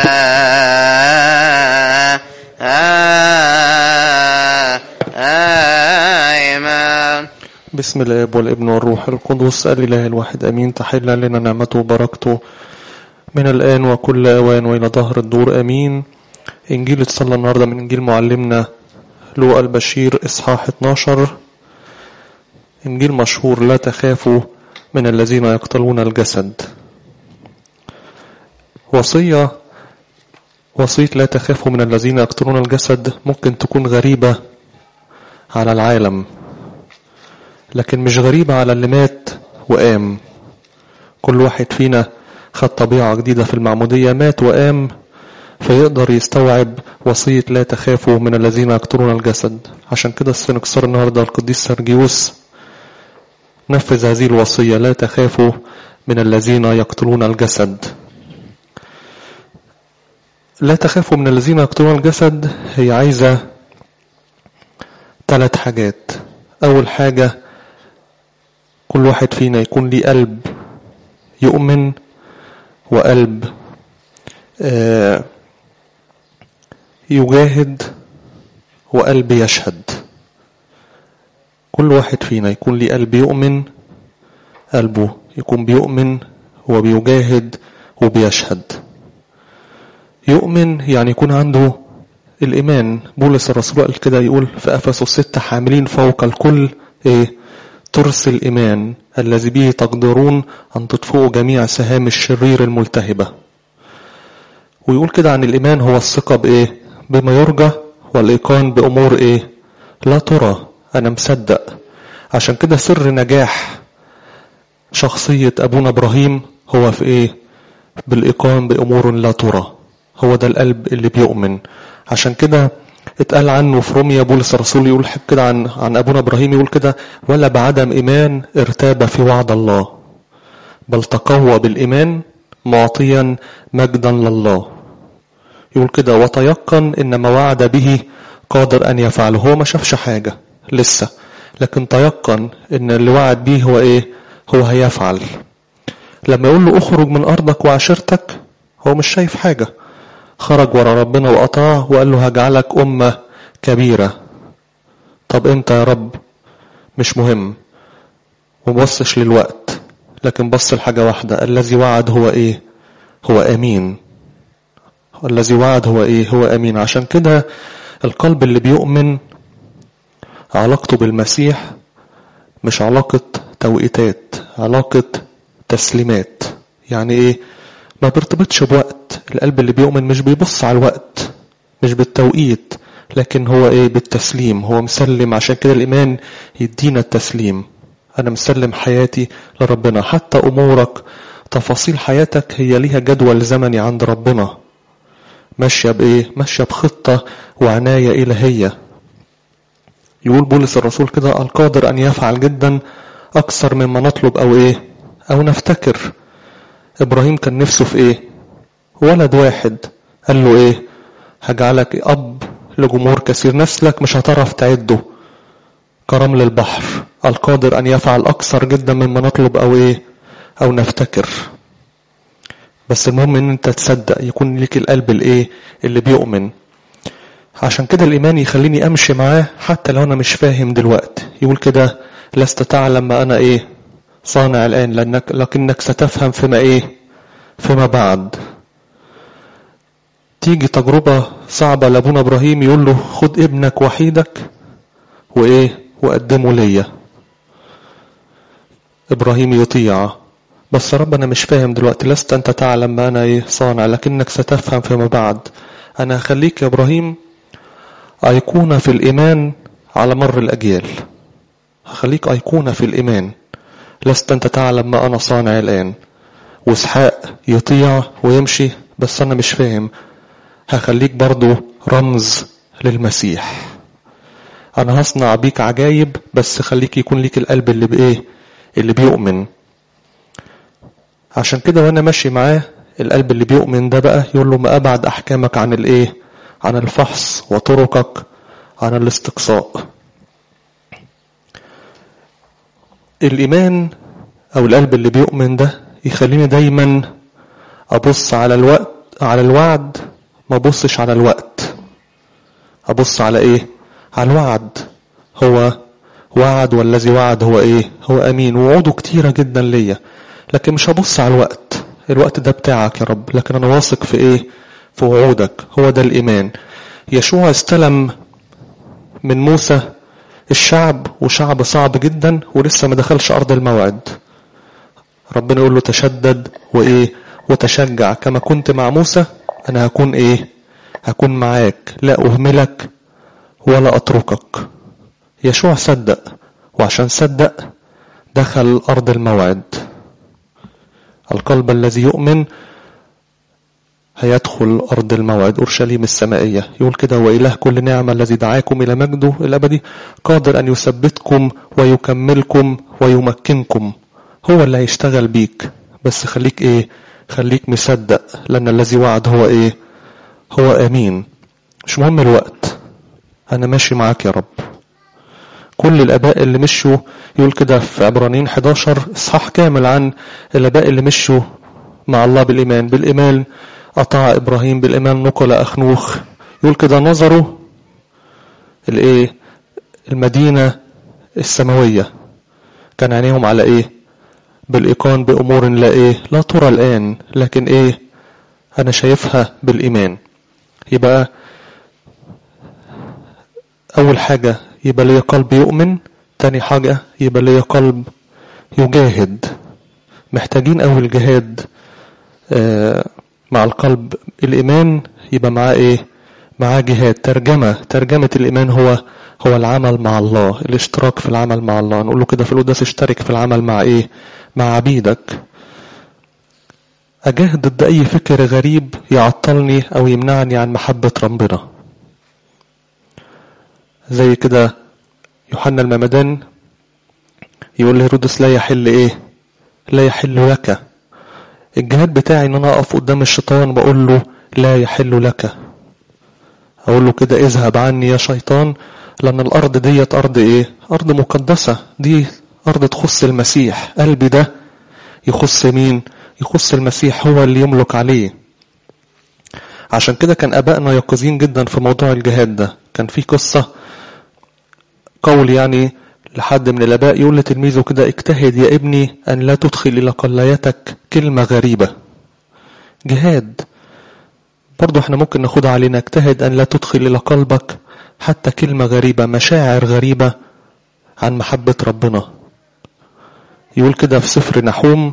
آمين بسم الاب والابن والروح القدس الاله الواحد امين تحل لنا نعمته وبركته من الان وكل اوان والى ظهر الدور امين انجيل اتصلى النهارده من انجيل معلمنا لوقا البشير اصحاح 12 انجيل مشهور لا تخافوا من الذين يقتلون الجسد وصيه وصيه لا تخافوا من الذين يقتلون الجسد ممكن تكون غريبه على العالم لكن مش غريبة على اللي مات وقام كل واحد فينا خد طبيعة جديدة في المعمودية مات وقام فيقدر يستوعب وصية لا تخافوا من الذين يقتلون الجسد عشان كده السنكسار النهاردة القديس سرجيوس نفذ هذه الوصية لا تخافوا من الذين يقتلون الجسد لا تخافوا من الذين يقتلون الجسد هي عايزة ثلاث حاجات أول حاجة كل واحد فينا يكون ليه قلب يؤمن وقلب آه، يجاهد وقلب يشهد كل واحد فينا يكون ليه قلب يؤمن قلبه يكون بيؤمن وبيجاهد وبيشهد يؤمن يعني يكون عنده الإيمان بولس الرسول قال كده يقول في أفسس ستة حاملين فوق الكل إيه ترس الإيمان الذي به تقدرون أن تطفئوا جميع سهام الشرير الملتهبة ويقول كده عن الإيمان هو الثقة بإيه بما يرجى والإيقان بأمور إيه لا ترى أنا مصدق عشان كده سر نجاح شخصية أبونا إبراهيم هو في إيه بالإيقان بأمور لا ترى هو ده القلب اللي بيؤمن عشان كده اتقال عنه في روميا بولس الرسول يقول حب كده عن عن ابونا ابراهيم يقول كده ولا بعدم ايمان ارتاب في وعد الله بل تقوى بالايمان معطيا مجدا لله يقول كده وتيقن ان ما وعد به قادر ان يفعله هو ما شافش حاجه لسه لكن تيقن ان اللي وعد به هو ايه هو هيفعل لما يقول له اخرج من ارضك وعشيرتك هو مش شايف حاجه خرج ورا ربنا وقطعه وقال له هجعلك أمة كبيرة طب امتى يا رب مش مهم ومبصش للوقت لكن بص لحاجة واحدة الذي وعد هو ايه هو امين الذي وعد هو ايه هو امين عشان كده القلب اللي بيؤمن علاقته بالمسيح مش علاقة توقيتات علاقة تسليمات يعني ايه ما بيرتبطش بوقت القلب اللي بيؤمن مش بيبص على الوقت مش بالتوقيت لكن هو ايه بالتسليم هو مسلم عشان كده الايمان يدينا التسليم انا مسلم حياتي لربنا حتى امورك تفاصيل حياتك هي ليها جدول زمني عند ربنا ماشيه بايه ماشيه بخطه وعنايه الهيه يقول بولس الرسول كده القادر ان يفعل جدا اكثر مما نطلب او ايه او نفتكر ابراهيم كان نفسه في ايه ولد واحد قال له ايه هجعلك اب لجمهور كثير نسلك مش هتعرف تعده كرمل البحر القادر ان يفعل اكثر جدا مما نطلب او ايه او نفتكر بس المهم ان انت تصدق يكون ليك القلب الايه اللي بيؤمن عشان كده الايمان يخليني امشي معاه حتى لو انا مش فاهم دلوقتي يقول كده لست تعلم ما انا ايه صانع الآن لأنك لكنك ستفهم فيما إيه فيما بعد تيجي تجربة صعبة لأبونا إبراهيم يقول له خد ابنك وحيدك وإيه وقدمه ليا إبراهيم يطيع بس رب أنا مش فاهم دلوقتي لست أنت تعلم ما أنا إيه صانع لكنك ستفهم فيما بعد أنا هخليك يا إبراهيم أيقونة في الإيمان على مر الأجيال هخليك أيقونة في الإيمان لست أنت تعلم ما أنا صانع الآن واسحاق يطيع ويمشي بس أنا مش فاهم هخليك برضو رمز للمسيح أنا هصنع بيك عجايب بس خليك يكون ليك القلب اللي بإيه اللي بيؤمن عشان كده وأنا ماشي معاه القلب اللي بيؤمن ده بقى يقول له ما أبعد أحكامك عن الإيه عن الفحص وطرقك عن الاستقصاء الإيمان أو القلب اللي بيؤمن ده يخليني دايما أبص على الوقت على الوعد ما بصش على الوقت ابص على ايه على الوعد هو وعد والذي وعد هو ايه هو امين وعوده كتيرة جدا ليا لكن مش هبص على الوقت الوقت ده بتاعك يا رب لكن انا واثق في ايه في وعودك هو ده الايمان يشوع استلم من موسى الشعب وشعب صعب جدا ولسه ما دخلش ارض الموعد ربنا يقول له تشدد وايه وتشجع كما كنت مع موسى انا هكون ايه هكون معاك لا اهملك ولا اتركك يشوع صدق وعشان صدق دخل ارض الموعد القلب الذي يؤمن هيدخل أرض الموعد أورشليم السمائية يقول كده وإله كل نعمة الذي دعاكم إلى مجده الأبدي قادر أن يثبتكم ويكملكم ويمكنكم هو اللي هيشتغل بيك بس خليك إيه خليك مصدق لأن الذي وعد هو إيه هو أمين مش مهم الوقت أنا ماشي معاك يا رب كل الآباء اللي مشوا يقول كده في عبرانيين 11 إصحاح كامل عن الآباء اللي مشوا مع الله بالإيمان بالإيمان أطاع إبراهيم بالإيمان نقل أخنوخ يقول كده نظروا الإيه المدينة السماوية كان عينيهم على إيه بالإيقان بأمور لا إيه لا ترى الآن لكن إيه أنا شايفها بالإيمان يبقى أول حاجة يبقى لي قلب يؤمن تاني حاجة يبقى لي قلب يجاهد محتاجين أول الجهاد آه مع القلب الإيمان يبقى معاه إيه معاه جهاد ترجمة ترجمة الإيمان هو هو العمل مع الله الاشتراك في العمل مع الله نقول له كده في القداس اشترك في العمل مع إيه مع عبيدك أجاهد ضد أي فكر غريب يعطلني أو يمنعني عن محبة ربنا زي كده يوحنا الممدان يقول لهيرودس لا يحل ايه لا يحل لك الجهاد بتاعي ان انا اقف قدام الشيطان بقول له لا يحل لك اقول له كده اذهب عني يا شيطان لان الارض ديت ارض ايه ارض مقدسة دي ارض تخص المسيح قلبي ده يخص مين يخص المسيح هو اللي يملك عليه عشان كده كان ابائنا يقظين جدا في موضوع الجهاد ده كان في قصة قول يعني لحد من الاباء يقول لتلميذه كده اجتهد يا ابني ان لا تدخل الى قلايتك كلمة غريبة جهاد برضو احنا ممكن ناخدها علينا اجتهد ان لا تدخل الى قلبك حتى كلمة غريبة مشاعر غريبة عن محبة ربنا يقول كده في سفر نحوم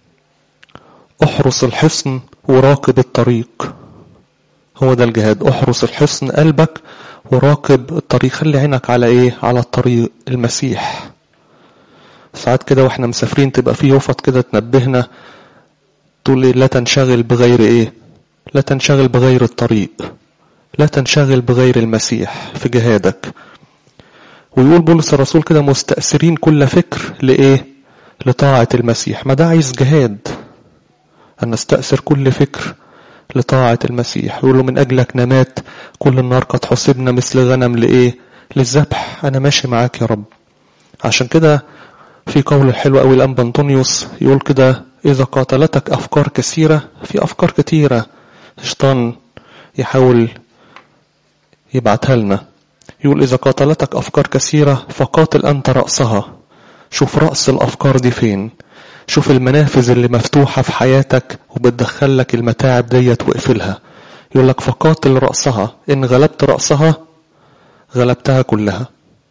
احرس الحصن وراقب الطريق هو ده الجهاد احرس الحصن قلبك وراقب الطريق خلي عينك على ايه على الطريق المسيح ساعات كده واحنا مسافرين تبقى في يفط كده تنبهنا تقول لا تنشغل بغير ايه لا تنشغل بغير الطريق لا تنشغل بغير المسيح في جهادك ويقول بولس الرسول كده مستأثرين كل فكر لإيه لطاعة المسيح ما ده عايز جهاد أن نستأثر كل فكر لطاعة المسيح يقول له من أجلك نمات كل النار قد حسبنا مثل غنم لإيه للذبح أنا ماشي معاك يا رب عشان كده في قول حلو قوي الأنبا أنطونيوس يقول كده إذا قاتلتك أفكار كثيرة في أفكار كثيرة الشيطان يحاول يبعتها لنا يقول إذا قاتلتك أفكار كثيرة فقاتل أنت رأسها شوف رأس الأفكار دي فين شوف المنافذ اللي مفتوحة في حياتك وبتدخل لك المتاعب ديت واقفلها يقول لك فقاتل رأسها إن غلبت رأسها غلبتها كلها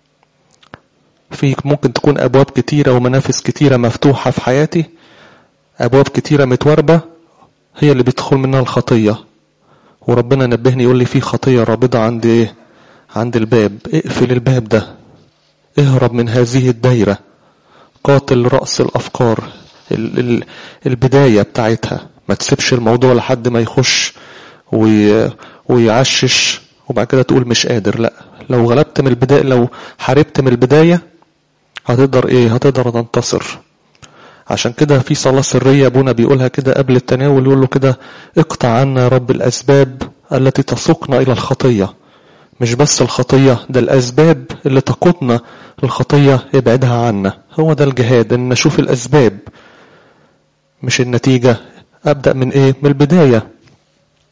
في ممكن تكون أبواب كتيرة ومنافذ كتيرة مفتوحة في حياتي أبواب كتيرة متوربة هي اللي بيدخل منها الخطية وربنا نبهني يقول لي في خطية رابضة عند إيه عند الباب اقفل الباب ده اهرب من هذه الدايرة قاتل رأس الأفكار ال ال البداية بتاعتها ما تسيبش الموضوع لحد ما يخش وي ويعشش وبعد كده تقول مش قادر لا لو غلبت من البداية لو حاربت من البداية هتقدر ايه هتقدر تنتصر عشان كده في صلاة سرية ابونا بيقولها كده قبل التناول يقول له كده اقطع عنا يا رب الأسباب التي تسوقنا إلى الخطية مش بس الخطية ده الأسباب اللي تقودنا للخطية ابعدها عنا هو ده الجهاد ان نشوف الأسباب مش النتيجة أبدأ من إيه من البداية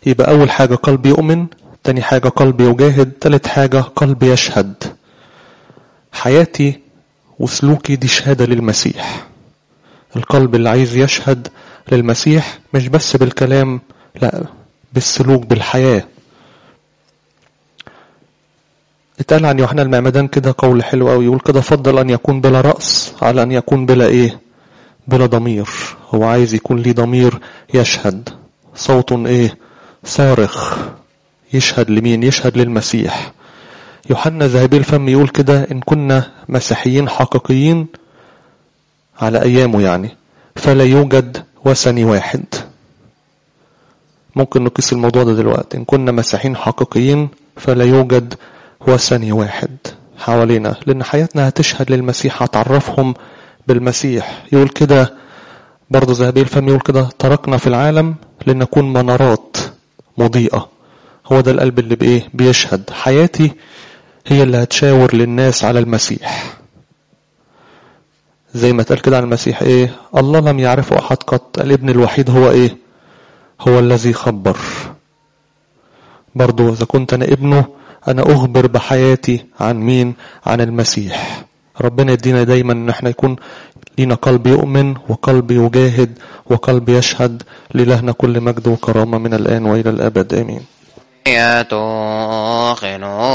يبقى أول حاجة قلب يؤمن تاني حاجة قلب يجاهد تالت حاجة قلب يشهد حياتي وسلوكي دي شهادة للمسيح القلب اللي عايز يشهد للمسيح مش بس بالكلام لا بالسلوك بالحياة اتقال عن يوحنا المعمدان كده قول حلو قوي يقول كده فضل ان يكون بلا رأس على ان يكون بلا ايه بلا ضمير هو عايز يكون ليه ضمير يشهد صوت ايه صارخ يشهد لمين يشهد للمسيح يوحنا ذهبي الفم يقول كده ان كنا مسيحيين حقيقيين على ايامه يعني فلا يوجد وثني واحد ممكن نقيس الموضوع ده دلوقتي ان كنا مسيحيين حقيقيين فلا يوجد وثني واحد حوالينا لان حياتنا هتشهد للمسيح هتعرفهم بالمسيح يقول كده برضه ذهبي الفم يقول كده تركنا في العالم لنكون منارات مضيئة هو ده القلب اللي بايه بيشهد حياتي هي اللي هتشاور للناس على المسيح زي ما اتقال كده عن المسيح ايه الله لم يعرفه احد قط الابن الوحيد هو ايه هو الذي خبر برضو اذا كنت انا ابنه انا اخبر بحياتي عن مين عن المسيح ربنا يدينا دايما ان احنا يكون لينا قلب يؤمن وقلب يجاهد وقلب يشهد لإلهنا كل مجد وكرامة من الآن وإلى الأبد آمين يتوقن